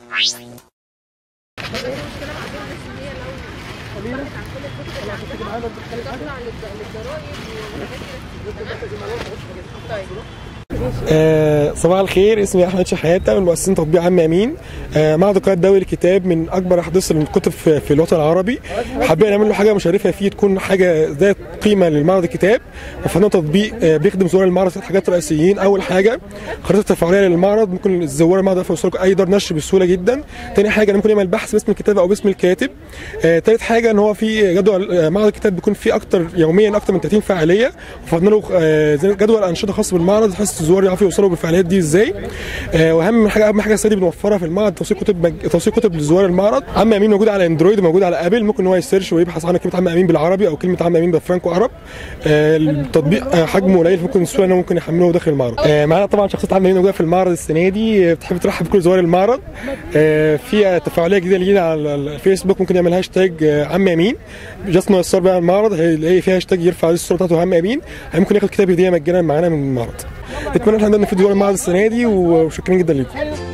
آه، صباح الخير اسمي احمد شحاته من مؤسسين تطبيق عم امين آه، معهد القراءه الدولي للكتاب من اكبر احداث الكتب في في الوطن العربي حابين نعمل له حاجه مشرفه فيه تكون حاجه ذات قيمه للمعرض الكتاب وفعندنا تطبيق آه، بيخدم زوار المعرض ثلاث حاجات رئيسيين اول حاجه خريطه تفاعليه للمعرض ممكن زوار المعرض يعرفوا يوصلوا اي دار نشر بسهوله جدا تاني حاجه ممكن يعمل بحث باسم الكتاب او باسم الكاتب آه، تالت حاجه ان هو في جدول آه، معرض الكتاب بيكون فيه اكتر يوميا اكتر من 30 فعاليه وفضلنا له آه، زي جدول انشطه خاص بالمعرض بحيث الزوار يعرفوا يوصلوا بالفعاليات دي ازاي آه، واهم حاجه اهم حاجه السنه دي بنوفرها في المعرض توثيق كتب مج... توثيق كتب لزوار المعرض عم امين موجود على اندرويد وموجود على ابل ممكن ان هو يسيرش ويبحث عن كلمه عم امين بالعربي او كلمه عم امين بالفرنكو عرب آه، التطبيق آه، حجمه قليل ممكن السهوله انه ممكن يحمله داخل المعرض آه، معانا طبعا شخصيه عم امين موجوده في المعرض السنه دي آه، بتحب ترحب بكل زوار المعرض آه، في تفاعليه جديده لينا على الفيسبوك ممكن يعمل هاشتاج آه، عم امين جاست انه يصور بقى المعرض هيلاقي فيها هاشتاج يرفع الصوره بتاعته عم امين ممكن ياخد كتاب هديه مجانا معانا من المعرض نتمنى ان احنا نفيد زوار المعرض السنه دي وشكرا جدا لكم